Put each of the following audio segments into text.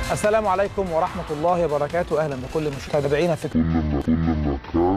السلام عليكم ورحمة الله وبركاته أهلا بكل متابعينا في كل ما كل مكان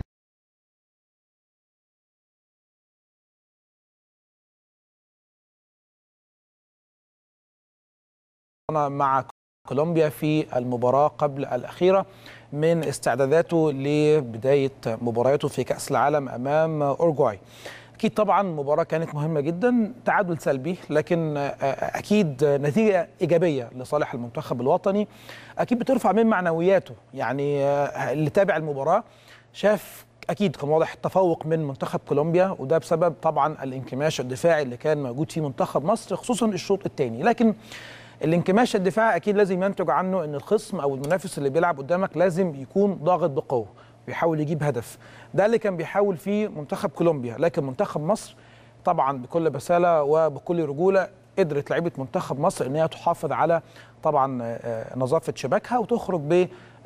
مع كولومبيا في المباراة قبل الأخيرة من استعداداته لبداية مبارياته في كأس العالم أمام أورجواي أكيد طبعا مباراة كانت مهمة جدا تعادل سلبي لكن أكيد نتيجة إيجابية لصالح المنتخب الوطني أكيد بترفع من معنوياته يعني اللي تابع المباراة شاف اكيد كان واضح التفوق من منتخب كولومبيا وده بسبب طبعا الانكماش الدفاعي اللي كان موجود في منتخب مصر خصوصا الشوط الثاني لكن الانكماش الدفاعي اكيد لازم ينتج عنه ان الخصم او المنافس اللي بيلعب قدامك لازم يكون ضاغط بقوه بيحاول يجيب هدف ده اللي كان بيحاول فيه منتخب كولومبيا لكن منتخب مصر طبعا بكل بساله وبكل رجوله قدرت لعيبه منتخب مصر ان هي تحافظ على طبعا نظافه شباكها وتخرج ب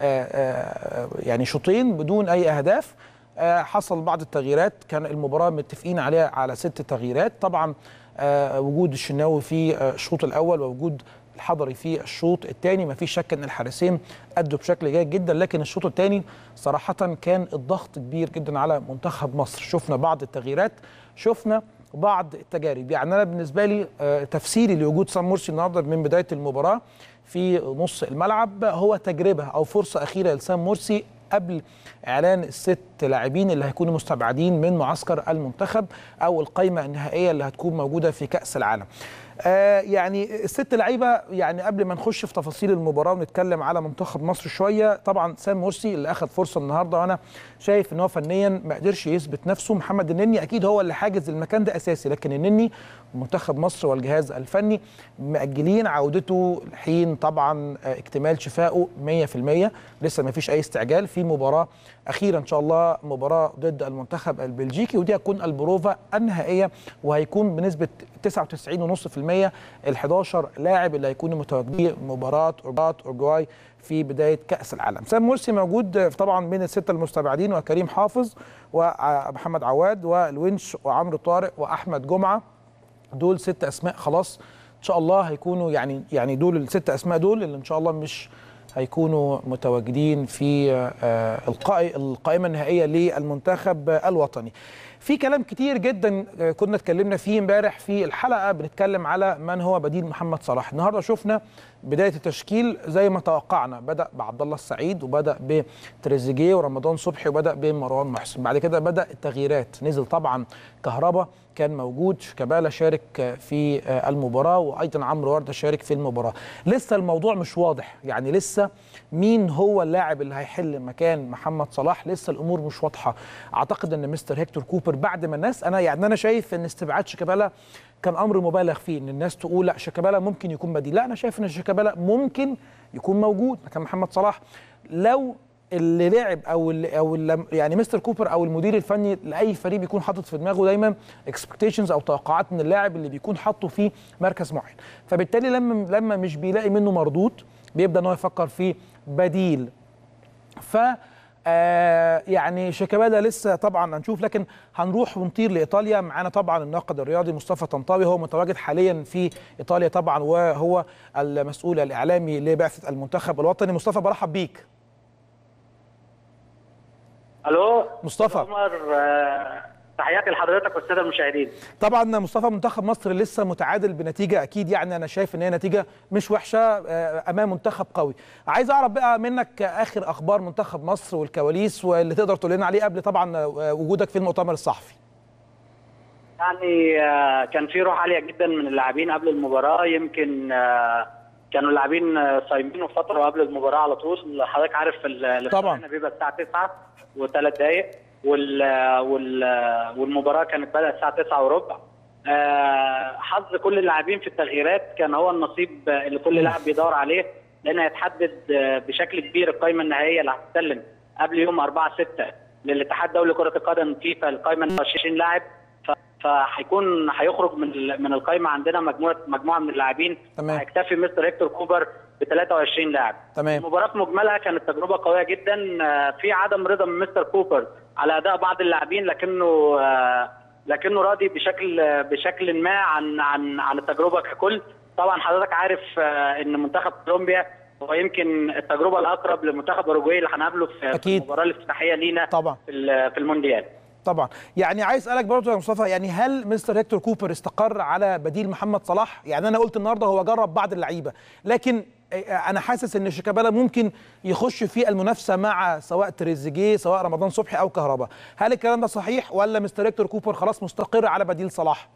يعني شوطين بدون اي اهداف حصل بعض التغييرات كان المباراه متفقين عليها على ست تغييرات طبعا وجود الشناوي في الشوط الاول ووجود الحضري في الشوط الثاني ما فيش شك ان الحارسين ادوا بشكل جيد جدا لكن الشوط الثاني صراحه كان الضغط كبير جدا على منتخب مصر شفنا بعض التغييرات شفنا بعض التجارب يعني انا بالنسبه لي تفسيري لوجود سام مرسي النهارده من بدايه المباراه في نص الملعب هو تجربه او فرصه اخيره لسام مرسي قبل اعلان الست لاعبين اللي هيكونوا مستبعدين من معسكر المنتخب او القائمه النهائيه اللي هتكون موجوده في كاس العالم. آه يعني الست لعيبه يعني قبل ما نخش في تفاصيل المباراه ونتكلم على منتخب مصر شويه طبعا سام مرسي اللي اخذ فرصه النهارده وانا شايف ان هو فنيا ما قدرش يثبت نفسه محمد النني اكيد هو اللي حاجز المكان ده اساسي لكن النني منتخب مصر والجهاز الفني مأجلين عودته حين طبعا اكتمال شفائه 100% لسه ما فيش اي استعجال في مباراه اخيرا ان شاء الله مباراه ضد المنتخب البلجيكي ودي هتكون البروفا النهائيه وهيكون بنسبه 99.5% ال 11 لاعب اللي هيكونوا متواجدين مباراه اورجواي في بدايه كاس العالم. سام مرسي موجود طبعا من السته المستبعدين وكريم حافظ ومحمد عواد والونش وعمرو طارق واحمد جمعه دول ست اسماء خلاص ان شاء الله هيكونوا يعني يعني دول الست اسماء دول اللي ان شاء الله مش هيكونوا متواجدين في القائمه النهائيه للمنتخب الوطني. في كلام كتير جدا كنا اتكلمنا فيه امبارح في الحلقه بنتكلم على من هو بديل محمد صلاح النهارده شفنا بدايه التشكيل زي ما توقعنا بدا بعبد الله السعيد وبدا بتريزيجيه ورمضان صبحي وبدا بمروان محسن بعد كده بدا التغييرات نزل طبعا كهربا كان موجود شيكابالا شارك في المباراه وايضا عمرو ورده شارك في المباراه لسه الموضوع مش واضح يعني لسه مين هو اللاعب اللي هيحل مكان محمد صلاح لسه الامور مش واضحه اعتقد ان مستر هيكتور كوبر بعد ما الناس انا يعني انا شايف ان استبعاد شيكابالا كان امر مبالغ فيه ان الناس تقول لا شيكابالا ممكن يكون بديل لا انا شايف ان شيكابالا ممكن يكون موجود مكان محمد صلاح لو اللي لعب او اللي او اللي يعني مستر كوبر او المدير الفني لاي فريق بيكون حاطط في دماغه دايما اكسبكتيشنز او توقعات من اللاعب اللي بيكون حاطه في مركز معين فبالتالي لما لما مش بيلاقي منه مردود بيبدا ان هو يفكر في بديل ف آه يعني شيكابالا لسه طبعا هنشوف لكن هنروح ونطير لايطاليا معانا طبعا الناقد الرياضي مصطفى طنطاوي هو متواجد حاليا في ايطاليا طبعا وهو المسؤول الاعلامي لبعثه المنتخب الوطني مصطفى برحب بيك الو مصطفى عمر تحياتي لحضرتك والساده المشاهدين طبعا مصطفى منتخب مصر لسه متعادل بنتيجه اكيد يعني انا شايف ان هي نتيجه مش وحشه امام منتخب قوي عايز اعرف بقى منك اخر اخبار منتخب مصر والكواليس واللي تقدر تقول لنا عليه قبل طبعا وجودك في المؤتمر الصحفي يعني كان في روح عاليه جدا من اللاعبين قبل المباراه يمكن كانوا اللاعبين صايمين فتره قبل المباراه على طول حضرتك عارف طبعا بيبقى الساعه 9 وثلاث دقائق وال وال والمباراه كانت بدات الساعه 9 وربع حظ كل اللاعبين في التغييرات كان هو النصيب اللي كل لاعب بيدور عليه لان هيتحدد بشكل كبير القائمه النهائيه اللي هتسلم قبل يوم 4 6 للاتحاد الدولي لكره القدم فيفا القائمه 20 لاعب فهيكون هيخرج من من القائمه عندنا مجموعه مجموعه من اللاعبين تمام هيكتفي مستر هيكتور كوبر ب 23 لاعب تمام المباراه في مجملها كانت تجربه قويه جدا في عدم رضا من مستر كوبر على اداء بعض اللاعبين لكنه لكنه راضي بشكل بشكل ما عن عن عن التجربه ككل طبعا حضرتك عارف ان منتخب كولومبيا هو يمكن التجربه الاقرب لمنتخب اوروجواي اللي هنقابله في أكيد. المباراه الافتتاحيه لينا طبعا في ال- في المونديال طبعا يعني عايز اسالك برضه يا مصطفى يعني هل مستر هيكتور كوبر استقر على بديل محمد صلاح يعني انا قلت النهارده هو جرب بعض اللعيبه لكن انا حاسس ان شيكابالا ممكن يخش في المنافسه مع سواء تريزيجيه سواء رمضان صبحي او كهربا هل الكلام ده صحيح ولا مستر هيكتور كوبر خلاص مستقر على بديل صلاح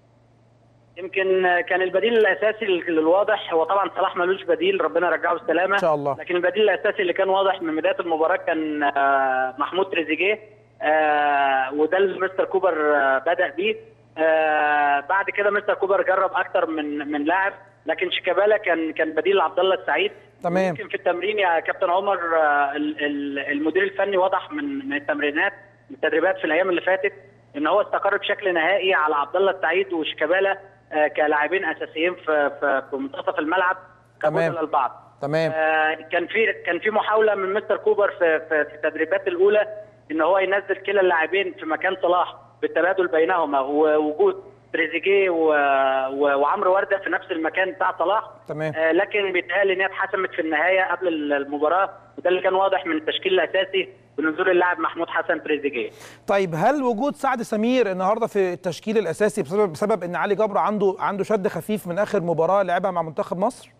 يمكن كان البديل الاساسي الواضح هو طبعا صلاح ملوش بديل ربنا يرجعه بالسلامه ان شاء الله لكن البديل الاساسي اللي كان واضح من بدايه المباراه كان آه، محمود تريزيجيه آه، وده اللي مستر كوبر آه، بدا بيه آه، بعد كده مستر كوبر جرب اكتر من من لاعب لكن شيكابالا كان كان بديل عبد الله السعيد تمام. يمكن في التمرين يا كابتن عمر آه، ال- ال- المدير الفني وضح من من التمرينات من التدريبات في الايام اللي فاتت ان هو استقر بشكل نهائي على عبد الله السعيد وشيكابالا آه، كلاعبين اساسيين في في في منتصف الملعب تمام. كبدل البعض تمام آه، كان في كان في محاوله من مستر كوبر في في, في التدريبات الاولى ان هو ينزل كلا اللاعبين في مكان صلاح بالتبادل بينهما ووجود تريزيجيه و- و- وعمرو ورده في نفس المكان بتاع صلاح تمام آه، لكن بيتهيألي ان هي اتحسمت في النهايه قبل المباراه وده اللي كان واضح من التشكيل الاساسي بنزول اللاعب محمود حسن تريزيجيه طيب هل وجود سعد سمير النهارده في التشكيل الاساسي بسبب بسبب ان علي جبر عنده عنده شد خفيف من اخر مباراه لعبها مع منتخب مصر؟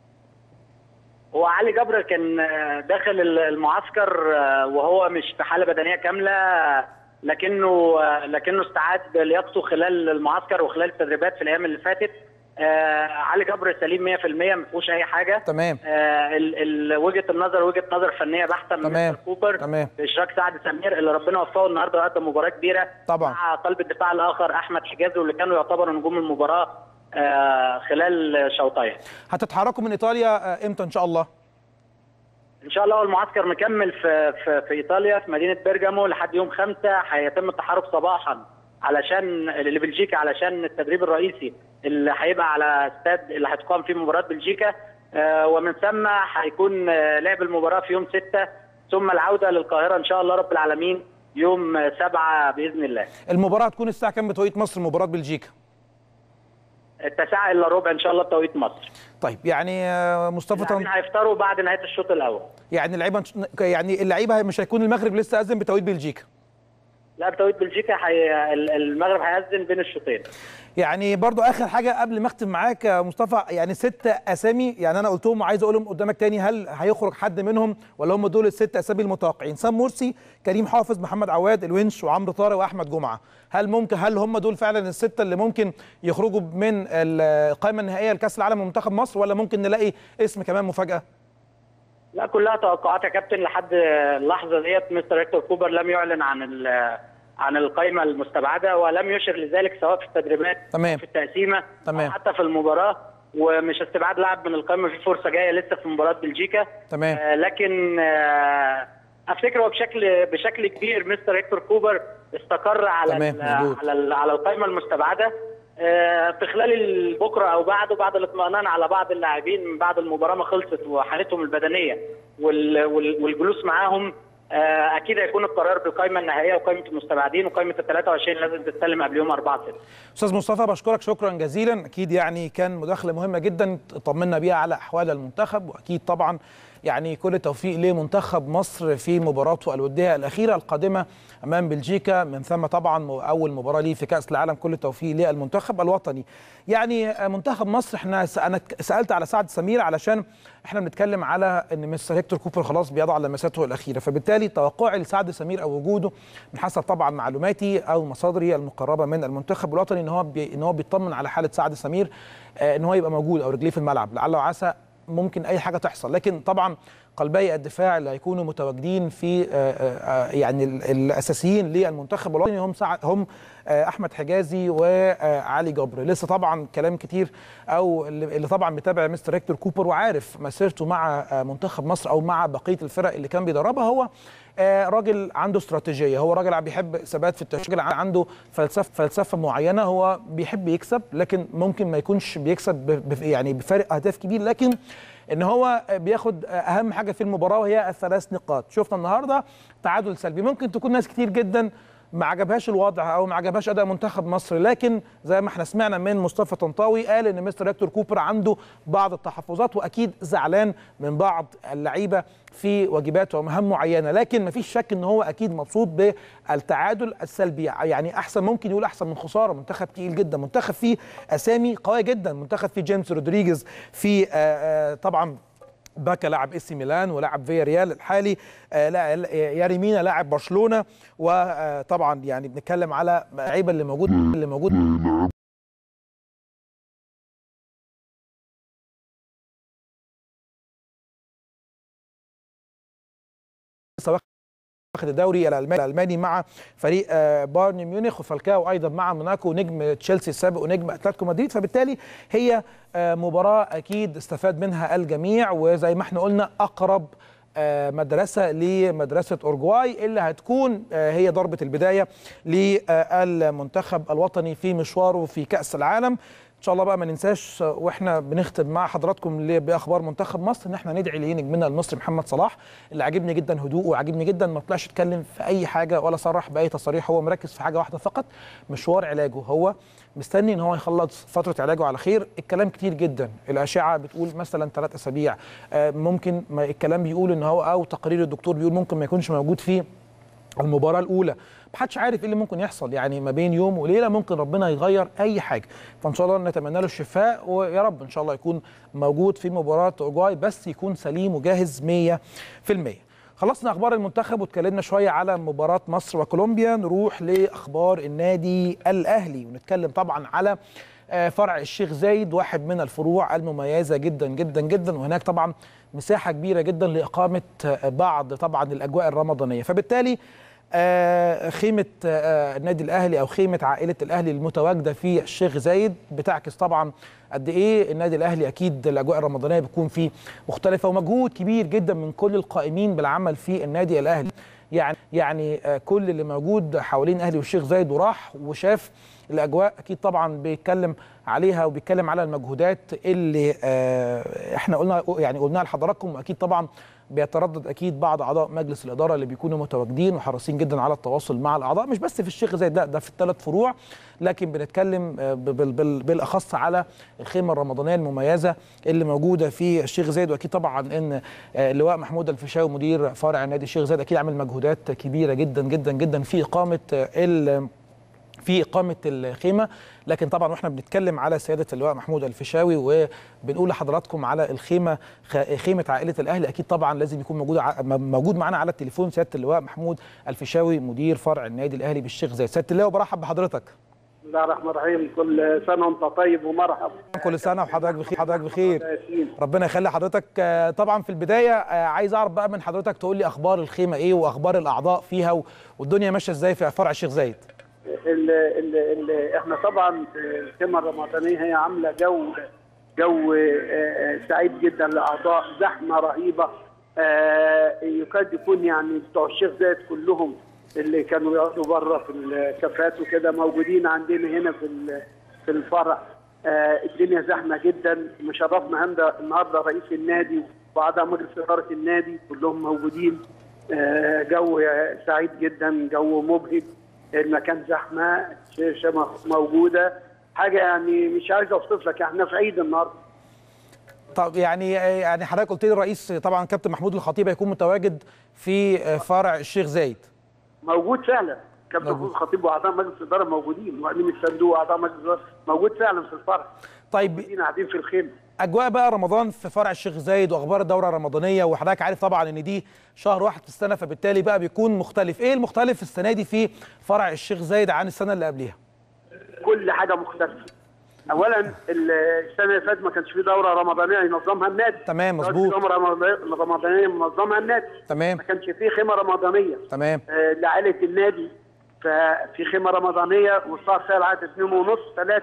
هو علي جبر كان آه، داخل المعسكر آه، وهو مش في حاله بدنيه كامله آه، لكنه آه، لكنه استعاد لياقته خلال المعسكر وخلال التدريبات في الايام اللي فاتت آه، علي جبر سليم 100% ما فيهوش اي حاجه تمام آه، ال- ال- وجهه النظر وجهه نظر فنيه بحته من تمام. مستر كوبر تمام. باشراك سعد سمير اللي ربنا وفقه النهارده وقدم مباراه كبيره طبعا. مع قلب الدفاع الاخر احمد حجازي واللي كانوا يعتبروا نجوم المباراه آه، خلال شوطين هتتحركوا من ايطاليا آه، امتى ان شاء الله؟ ان شاء الله المعسكر مكمل في في, في ايطاليا في مدينه بيرجامو لحد يوم خمسة هيتم التحرك صباحا علشان لبلجيكا علشان التدريب الرئيسي اللي هيبقى على استاد اللي هتقام فيه مباراه بلجيكا آه، ومن ثم هيكون آه، لعب المباراه في يوم ستة ثم العوده للقاهره ان شاء الله رب العالمين يوم آه، سبعة باذن الله المباراه هتكون الساعه كام بتوقيت مصر مباراه بلجيكا؟ التاسعة الا ربع ان شاء الله بتوقيت مصر طيب يعني آه، مصطفى اللاعبين طن... هيفطروا بعد نهايه الشوط الاول يعني اللعيبه يعني اللعيبه مش هيكون المغرب لسه اذن بتوقيت بلجيكا لا بتوقيت بلجيكا حي... المغرب هيأذن بين الشوطين يعني برضو اخر حاجه قبل ما اختم معاك يا مصطفى يعني ست اسامي يعني انا قلتهم وعايز اقولهم قدامك تاني هل هيخرج حد منهم ولا هم دول الست اسامي المتوقعين سام مرسي كريم حافظ محمد عواد الونش وعمرو طارق واحمد جمعه هل ممكن هل هم دول فعلا السته اللي ممكن يخرجوا من القائمه النهائيه لكاس العالم لمنتخب مصر ولا ممكن نلاقي اسم كمان مفاجاه لا كلها توقعات يا كابتن لحد اللحظه ديت مستر هيكتور كوبر لم يعلن عن ال- عن القائمه المستبعده ولم يشر لذلك سواء في التدريبات تمام. أو في التقسيمه تمام. أو حتى في المباراه ومش استبعاد لاعب من القائمه في فرصه جايه لسه في مباراه بلجيكا تمام آه لكن آه افتكر هو بشكل بشكل كبير مستر هيكتور كوبر استقر على تمام، ال- مظبوط. على ال- على القائمه المستبعده آه، في خلال بكره او بعده بعد الاطمئنان على بعض اللاعبين من بعد المباراه ما خلصت وحالتهم البدنيه وال- وال- والجلوس معاهم آه، اكيد هيكون القرار بالقائمه النهائيه وقائمه المستبعدين وقائمه ال 23 لازم تتسلم قبل يوم 4 6 استاذ مصطفى بشكرك شكرا جزيلا اكيد يعني كان مداخله مهمه جدا طمنا بيها على احوال المنتخب واكيد طبعا يعني كل التوفيق لمنتخب مصر في مباراته الوديه الاخيره القادمه امام بلجيكا من ثم طبعا اول مباراه ليه في كاس العالم كل التوفيق للمنتخب الوطني يعني منتخب مصر احنا س- انا سالت على سعد سمير علشان احنا بنتكلم على ان مستر هيكتور كوبر خلاص بيضع لمساته الاخيره فبالتالي توقعي لسعد سمير او وجوده من حسب طبعا معلوماتي او مصادري المقربه من المنتخب الوطني ان هو بي ان هو بيطمن على حاله سعد سمير آه، ان هو يبقى موجود او رجليه في الملعب لعل وعسى ممكن اي حاجه تحصل لكن طبعا قلبي الدفاع اللي هيكونوا متواجدين في آه، آه، يعني ال- الاساسيين للمنتخب الوطني هم سع- هم آه، احمد حجازي وعلي جبر لسه طبعا كلام كتير او اللي اللي طبعا متابع مستر هيكتور كوبر وعارف مسيرته مع آه، منتخب مصر او مع بقيه الفرق اللي كان بيدربها هو آه، راجل عنده استراتيجيه هو راجل بيحب ثبات في التشكيل عنده فلسفه فلسفه معينه هو بيحب يكسب لكن ممكن ما يكونش بيكسب ب- ب- يعني بفارق اهداف كبير لكن ان هو بياخد اهم حاجه في المباراه وهي الثلاث نقاط شفنا النهارده تعادل سلبي ممكن تكون ناس كتير جدا ما عجبهاش الوضع او ما عجبهاش اداء منتخب مصر لكن زي ما احنا سمعنا من مصطفى طنطاوي قال ان مستر هيكتور كوبر عنده بعض التحفظات واكيد زعلان من بعض اللعيبه في واجبات ومهام معينه لكن ما فيش شك ان هو اكيد مبسوط بالتعادل السلبي يعني احسن ممكن يقول احسن من خساره منتخب تقيل جدا منتخب فيه اسامي قويه جدا منتخب فيه جيمس رودريجيز في آآ آآ طبعا باكا لاعب اي سي ميلان ولاعب فيا ريال الحالي آه ياريمينا لاعب برشلونه وطبعا يعني بنتكلم على اللعيبه اللي موجود اللي موجود واخد الدوري الالماني مع فريق بايرن ميونخ وفالكاو ايضا مع موناكو نجم تشيلسي السابق ونجم اتلتيكو مدريد فبالتالي هي مباراه اكيد استفاد منها الجميع وزي ما احنا قلنا اقرب مدرسه لمدرسه اورجواي اللي هتكون هي ضربه البدايه للمنتخب الوطني في مشواره في كاس العالم ان شاء الله بقى ما ننساش واحنا بنختم مع حضراتكم باخبار منتخب مصر ان احنا ندعي لنجمنا المصري محمد صلاح اللي عاجبني جدا هدوءه وعاجبني جدا ما طلعش يتكلم في اي حاجه ولا صرح باي تصريح هو مركز في حاجه واحده فقط مشوار علاجه هو مستني ان هو يخلص فتره علاجه على خير الكلام كتير جدا الاشعه بتقول مثلا ثلاث اسابيع ممكن ما الكلام بيقول ان هو او تقرير الدكتور بيقول ممكن ما يكونش موجود فيه المباراه الاولى محدش عارف ايه اللي ممكن يحصل يعني ما بين يوم وليله ممكن ربنا يغير اي حاجه فان شاء الله نتمنى له الشفاء ويا رب ان شاء الله يكون موجود في مباراه اوروجواي بس يكون سليم وجاهز 100% خلصنا اخبار المنتخب واتكلمنا شويه على مباراه مصر وكولومبيا نروح لاخبار النادي الاهلي ونتكلم طبعا على فرع الشيخ زايد واحد من الفروع المميزه جدا جدا جدا وهناك طبعا مساحه كبيره جدا لاقامه بعض طبعا الاجواء الرمضانيه فبالتالي آه خيمة آه النادي الأهلي أو خيمة عائلة الأهلي المتواجدة في الشيخ زايد بتعكس طبعا قد إيه النادي الأهلي أكيد الأجواء الرمضانية بتكون فيه مختلفة ومجهود كبير جدا من كل القائمين بالعمل في النادي الأهلي يعني يعني آه كل اللي موجود حوالين أهلي والشيخ زايد وراح وشاف الاجواء اكيد طبعا بيتكلم عليها وبيتكلم على المجهودات اللي احنا قلنا يعني قلناها لحضراتكم واكيد طبعا بيتردد اكيد بعض اعضاء مجلس الاداره اللي بيكونوا متواجدين وحريصين جدا على التواصل مع الاعضاء مش بس في الشيخ زايد ده ده في الثلاث فروع لكن بنتكلم بالاخص على الخيمه الرمضانيه المميزه اللي موجوده في الشيخ زايد واكيد طبعا ان اللواء محمود الفيشاوي مدير فرع نادي الشيخ زايد اكيد عامل مجهودات كبيره جدا جدا جدا في اقامه في إقامة الخيمة لكن طبعا واحنا بنتكلم على سيادة اللواء محمود الفيشاوي وبنقول لحضراتكم على الخيمة خيمة عائلة الأهلي أكيد طبعا لازم يكون موجود موجود معانا على التليفون سيادة اللواء محمود الفيشاوي مدير فرع النادي الأهلي بالشيخ زايد سيادة اللواء برحب بحضرتك بسم الله الرحمن الرحيم كل سنة وأنت طيب ومرحب كل سنة وحضرتك بخير حضرتك بخير ربنا يخلي حضرتك طبعا في البداية عايز أعرف بقى من حضرتك تقول لي أخبار الخيمة إيه وأخبار الأعضاء فيها والدنيا ماشية إزاي في فرع الشيخ زايد ال ال ال احنا طبعا الخيمه الرمضانيه هي عامله جو جو سعيد جدا لاعضاء زحمه رهيبه يكاد يكون يعني بتوع الشيخ زايد كلهم اللي كانوا يقعدوا بره في الكافيهات وكده موجودين عندنا هنا في في الفرع الدنيا زحمه جدا مشرفنا النهارده رئيس النادي واعضاء مجلس اداره النادي كلهم موجودين جو سعيد جدا جو مبهج المكان زحمه شاشه موجوده حاجه يعني مش عايز اوصف لك احنا في عيد النهارده طب يعني يعني حضرتك قلت لي الرئيس طبعا كابتن محمود الخطيب هيكون متواجد في فرع الشيخ زايد موجود فعلا كابتن محمود الخطيب واعضاء مجلس الاداره موجودين وامين الصندوق واعضاء مجلس الاداره موجود فعلا في الفرع طيب قاعدين في الخيمه اجواء بقى رمضان في فرع الشيخ زايد واخبار الدوره الرمضانيه وحضرتك عارف طبعا ان دي شهر واحد في السنه فبالتالي بقى بيكون مختلف ايه المختلف السنه دي في فرع الشيخ زايد عن السنه اللي قبلها كل حاجه مختلفه اولا السنه اللي فاتت ما كانش في دوره رمضانيه ينظمها النادي تمام مظبوط دوره رمضانيه منظمها النادي تمام ما كانش في خيمه رمضانيه تمام آه لعائله النادي ففي خيمه رمضانيه والساعه فيها لغايه 2 ونص 3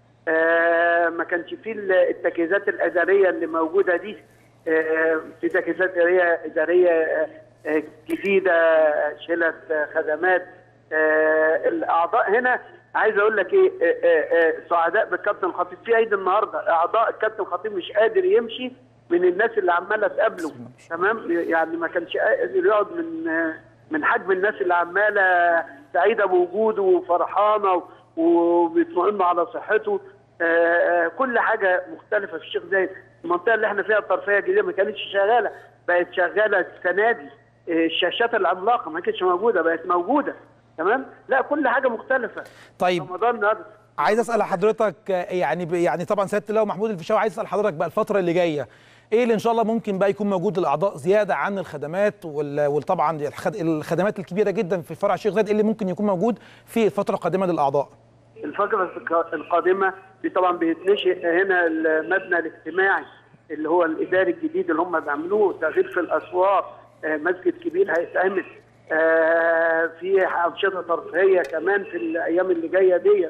آه ما كانش فيه التجهيزات الاداريه اللي موجوده دي آه في تجهيزات اداريه اداريه آه جديده شلت خدمات الاعضاء هنا عايز اقول لك ايه سعداء بالكابتن الخطيب في عيد النهارده اعضاء الكابتن الخطيب مش قادر يمشي من الناس اللي عماله تقابله تمام يعني ما كانش قادر يقعد من من حجم الناس اللي عماله سعيده بوجوده وفرحانه وبيطمئنوا على صحته آه، آه، كل حاجه مختلفه في الشيخ زايد المنطقه اللي احنا فيها الطرفيه الجديده ما كانتش شغاله بقت شغاله السنه دي آه، الشاشات العملاقه ما كانتش موجوده بقت موجوده تمام لا كل حاجه مختلفه طيب رمضان النهارده عايز اسال حضرتك آه، يعني ب- يعني طبعا سياده اللواء محمود الفيشاوي عايز اسال حضرتك بقى الفتره اللي جايه ايه اللي ان شاء الله ممكن بقى يكون موجود للاعضاء زياده عن الخدمات وال- وطبعا الخد- الخدمات الكبيره جدا في فرع الشيخ زايد ايه اللي ممكن يكون موجود في الفتره القادمه للاعضاء الفترة الق- القادمة دي طبعا بيتنشئ هنا المبنى الاجتماعي اللي هو الإداري الجديد اللي هم بيعملوه تغيير في الأسوار آه، مسجد كبير هيتعمل آه، في أنشطة ترفيهية كمان في الأيام اللي جاية دي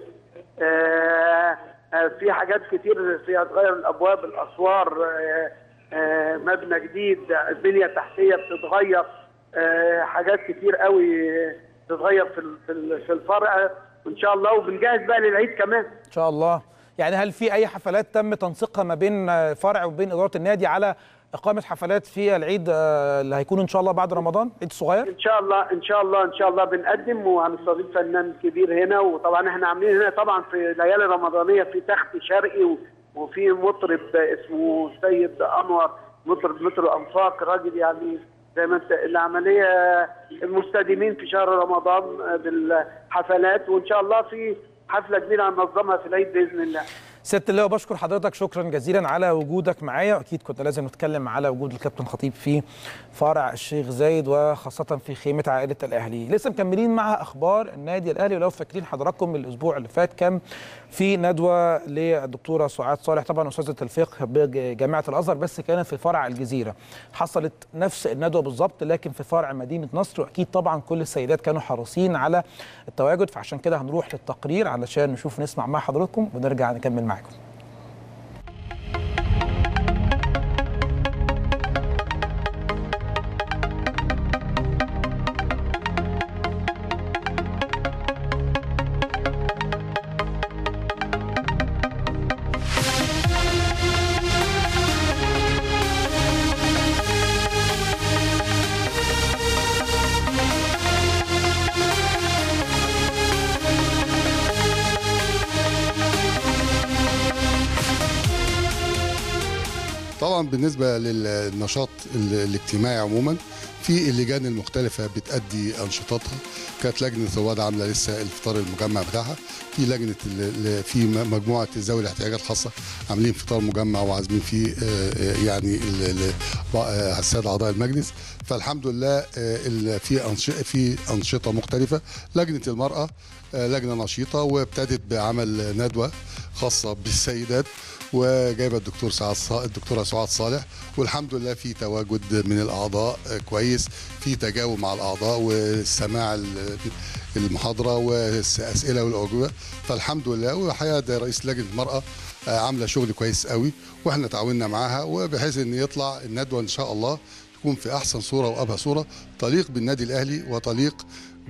آه، آه، في حاجات كتير فيها تغير الأبواب الأسوار آه، آه، مبنى جديد البنية التحتية بتتغير آه، حاجات كتير قوي تتغير في ال- في ال- في الفرع وان شاء الله وبنجهز بقى للعيد كمان ان شاء الله يعني هل في اي حفلات تم تنسيقها ما بين آه، فرع وبين اداره النادي على اقامه حفلات في العيد آه، اللي هيكون ان شاء الله بعد رمضان عيد الصغير ان شاء الله ان شاء الله ان شاء الله بنقدم وهنستضيف فنان كبير هنا وطبعا احنا عاملين هنا طبعا في الليالي الرمضانيه في تخت شرقي و- وفي مطرب اسمه سيد انور مطرب مترو انفاق راجل يعني زي ما انت العمليه المستديمين في شهر رمضان بالحفلات وان شاء الله في حفله كبيره هننظمها في العيد باذن الله سياده اللواء بشكر حضرتك شكرا جزيلا على وجودك معايا واكيد كنا لازم نتكلم على وجود الكابتن خطيب في فرع الشيخ زايد وخاصه في خيمه عائله الاهلي لسه مكملين مع اخبار النادي الاهلي ولو فاكرين حضراتكم الاسبوع اللي فات كان في ندوه للدكتوره سعاد صالح طبعا استاذه الفقه بجامعه الازهر بس كانت في فرع الجزيره حصلت نفس الندوه بالظبط لكن في فرع مدينه نصر واكيد طبعا كل السيدات كانوا حريصين على التواجد فعشان كده هنروح للتقرير علشان نشوف نسمع مع حضراتكم ونرجع نكمل معاكم طبعا بالنسبه للنشاط ال- الاجتماعي عموما في اللجان المختلفة بتأدي أنشطتها كانت لجنة رواد عاملة لسه الفطار المجمع بتاعها في لجنة ال- ال- في م- مجموعة ذوي الاحتياجات الخاصة عاملين فطار مجمع وعازمين فيه آه، آه، يعني ال- ال- آه، السادة أعضاء المجلس فالحمد لله آه، ال- في أنشطة في أنشطة مختلفة لجنة المرأة آه، لجنة نشيطة وابتدت بعمل ندوة خاصة بالسيدات وجايبه الدكتور سعاد ص- الدكتوره سعاد صالح والحمد لله في تواجد من الاعضاء آه، كويس في تجاوب مع الاعضاء وسماع ال- المحاضره والاسئله والاجوبه فالحمد لله والحقيقه ده رئيس لجنه المراه آه، عامله شغل كويس قوي واحنا تعاوننا معاها وبحيث ان يطلع الندوه ان شاء الله تكون في احسن صوره وابهى صوره تليق بالنادي الاهلي وتليق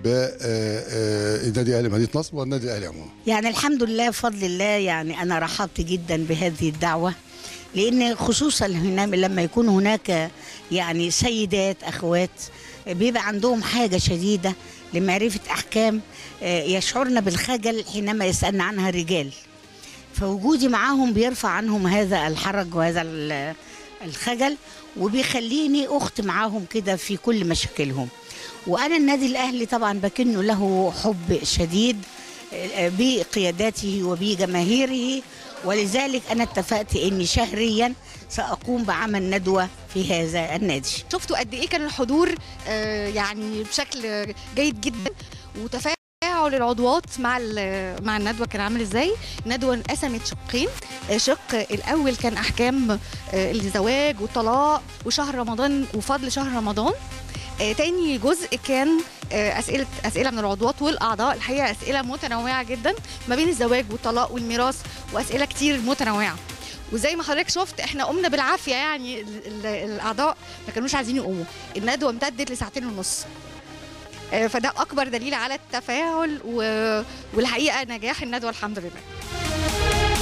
بالنادي الاهلي مدينه نصر والنادي الاهلي عموما يعني الحمد لله بفضل الله يعني أنا رحبت جدا بهذه الدعوة لأن خصوصا هنا لما يكون هناك يعني سيدات أخوات بيبقى عندهم حاجة شديدة لمعرفة أحكام آه، يشعرن بالخجل حينما يسألن عنها الرجال فوجودي معاهم بيرفع عنهم هذا الحرج وهذا ال- الخجل وبيخليني أخت معاهم كده في كل مشاكلهم وأنا النادي الأهلي طبعا بكن له حب شديد آه، بقياداته وبجماهيره ولذلك أنا اتفقت أني شهريا سأقوم بعمل ندوة في هذا النادي شفتوا قد ايه كان الحضور آه، يعني بشكل جيد جدا وتفاعل العضوات مع ال- مع الندوه كان عامل ازاي؟ الندوه انقسمت شقين آه، شق الاول كان احكام آه، الزواج والطلاق وشهر رمضان وفضل شهر رمضان آه، تاني جزء كان آه، اسئله اسئله من العضوات والاعضاء الحقيقه اسئله متنوعه جدا ما بين الزواج والطلاق والميراث واسئله كتير متنوعه وزي ما حضرتك شفت احنا قمنا بالعافيه يعني ال- ال- الاعضاء ما كانوش عايزين يقوموا الندوه امتدت لساعتين ونص آه، فده اكبر دليل على التفاعل و... والحقيقه نجاح الندوه الحمد لله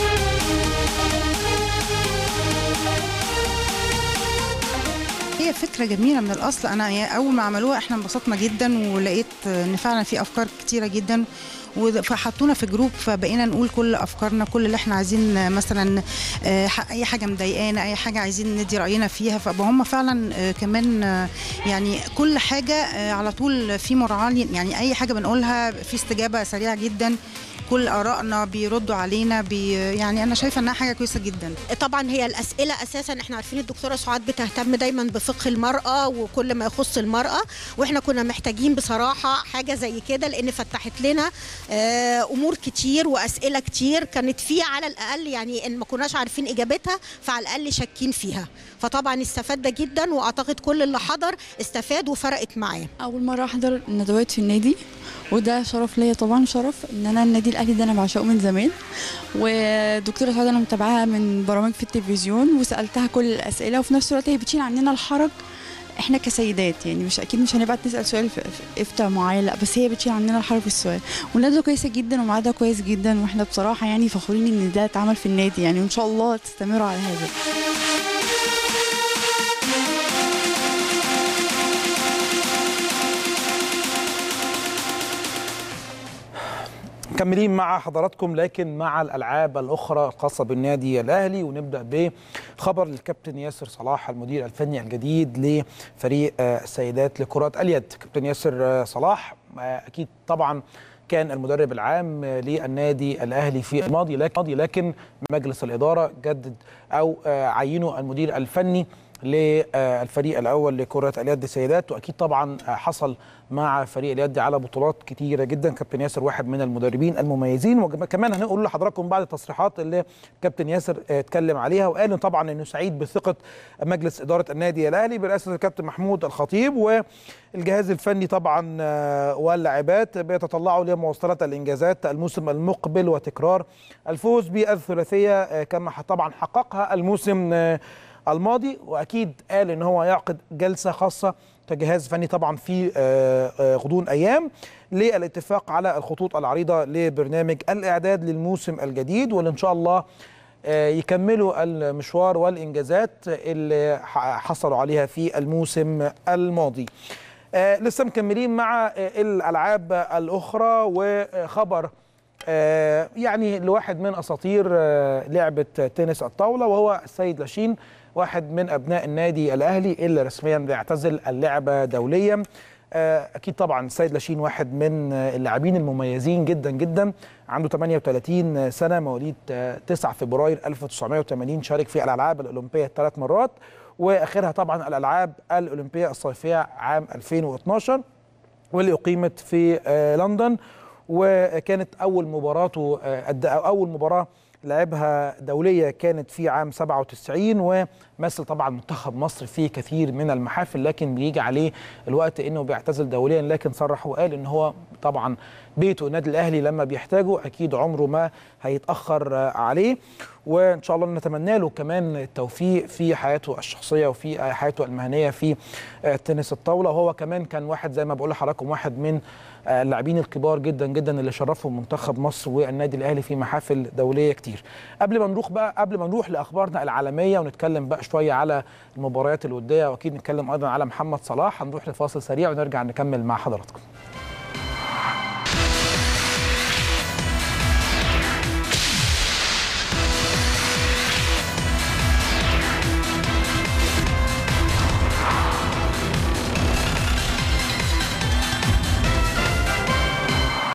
هي فكرة فكره جميله من الاصل انا يعني اول ما عملوها احنا انبسطنا جدا ولقيت ان فعلا في افكار كتيره جدا وده- فحطونا في جروب فبقينا نقول كل افكارنا كل اللي احنا عايزين مثلا آه، ح- اي حاجه مضايقانا اي حاجه عايزين ندي راينا فيها فهم فعلا آه، كمان آه، يعني كل حاجه آه، على طول في مراعاه يعني اي حاجه بنقولها في استجابه سريعه جدا كل ارائنا بيردوا علينا بي يعني انا شايفه انها حاجه كويسه جدا طبعا هي الاسئله اساسا احنا عارفين الدكتوره سعاد بتهتم دايما بفقه المراه وكل ما يخص المراه واحنا كنا محتاجين بصراحه حاجه زي كده لان فتحت لنا آه، امور كتير واسئله كتير كانت فيها على الاقل يعني ان ما كناش عارفين اجابتها فعلى الاقل شاكين فيها فطبعا استفدنا جدا واعتقد كل اللي حضر استفاد وفرقت معاه اول مره احضر ندوات في النادي وده شرف ليا طبعا شرف ان انا النادي الاهلي ده انا بعشقه من زمان ودكتوره سعاد انا متابعاها من برامج في التلفزيون وسالتها كل الاسئله وفي نفس الوقت هي بتشيل عننا الحرج احنا كسيدات يعني مش اكيد مش هنبعت نسال سؤال في في افتاء معين لا بس هي بتشيل عننا الحرج في السؤال والندوه كويسه جدا وميعادها كويس جدا واحنا بصراحه يعني فخورين ان ده اتعمل في النادي يعني وان شاء الله تستمروا على هذا مكملين مع حضراتكم لكن مع الالعاب الاخرى الخاصه بالنادي الاهلي ونبدا بخبر الكابتن ياسر صلاح المدير الفني الجديد لفريق آه، السيدات لكره اليد كابتن ياسر آه، صلاح آه، اكيد طبعا كان المدرب العام آه، للنادي الاهلي في الماضي لكن لكن مجلس الاداره جدد او آه، عينه المدير الفني للفريق الاول لكره اليد السيدات واكيد طبعا حصل مع فريق اليد على بطولات كتيره جدا كابتن ياسر واحد من المدربين المميزين وكمان هنقول لحضراتكم بعض التصريحات اللي كابتن ياسر اتكلم عليها وقال طبعا انه سعيد بثقه مجلس اداره النادي الاهلي برئاسه الكابتن محمود الخطيب والجهاز الفني طبعا آه، واللاعبات بيتطلعوا لمواصله الانجازات الموسم المقبل وتكرار الفوز بالثلاثيه آه، كما طبعا حققها الموسم آه، الماضي واكيد قال ان هو يعقد جلسه خاصه كجهاز فني طبعا في آه، آه، غضون ايام للاتفاق على الخطوط العريضه لبرنامج الاعداد للموسم الجديد واللي ان شاء الله آه، يكملوا المشوار والانجازات اللي ح- حصلوا عليها في الموسم الماضي. آه، لسه مكملين مع آه، الالعاب الاخرى وخبر آه، يعني لواحد من اساطير آه، لعبه تنس الطاوله وهو السيد لاشين واحد من ابناء النادي الاهلي اللي رسميا بيعتزل اللعبه دوليا آه، اكيد طبعا السيد لاشين واحد من آه، اللاعبين المميزين جدا جدا عنده 38 سنه مواليد آه، 9 فبراير 1980 شارك في الالعاب الاولمبيه ثلاث مرات واخرها طبعا الالعاب الاولمبيه الصيفيه عام 2012 واللي اقيمت في آه، لندن وكانت اول مباراته آه، قد- أو اول مباراه لعبها دوليه كانت في عام 97 ومثل طبعا منتخب مصر في كثير من المحافل لكن بيجي عليه الوقت انه بيعتزل دوليا لكن صرح وقال ان هو طبعا بيته النادي الاهلي لما بيحتاجه اكيد عمره ما هيتاخر آه، عليه وان شاء الله نتمنى له كمان التوفيق في حياته الشخصيه وفي حياته المهنيه في آه، تنس الطاوله وهو كمان كان واحد زي ما بقول لحضراتكم واحد من آه، اللاعبين الكبار جدا جدا اللي شرفوا منتخب مصر والنادي الاهلي في محافل دوليه كتير قبل ما نروح بقى قبل ما نروح لاخبارنا العالميه ونتكلم بقى شويه على المباريات الوديه واكيد نتكلم ايضا على محمد صلاح هنروح لفاصل سريع ونرجع نكمل مع حضراتكم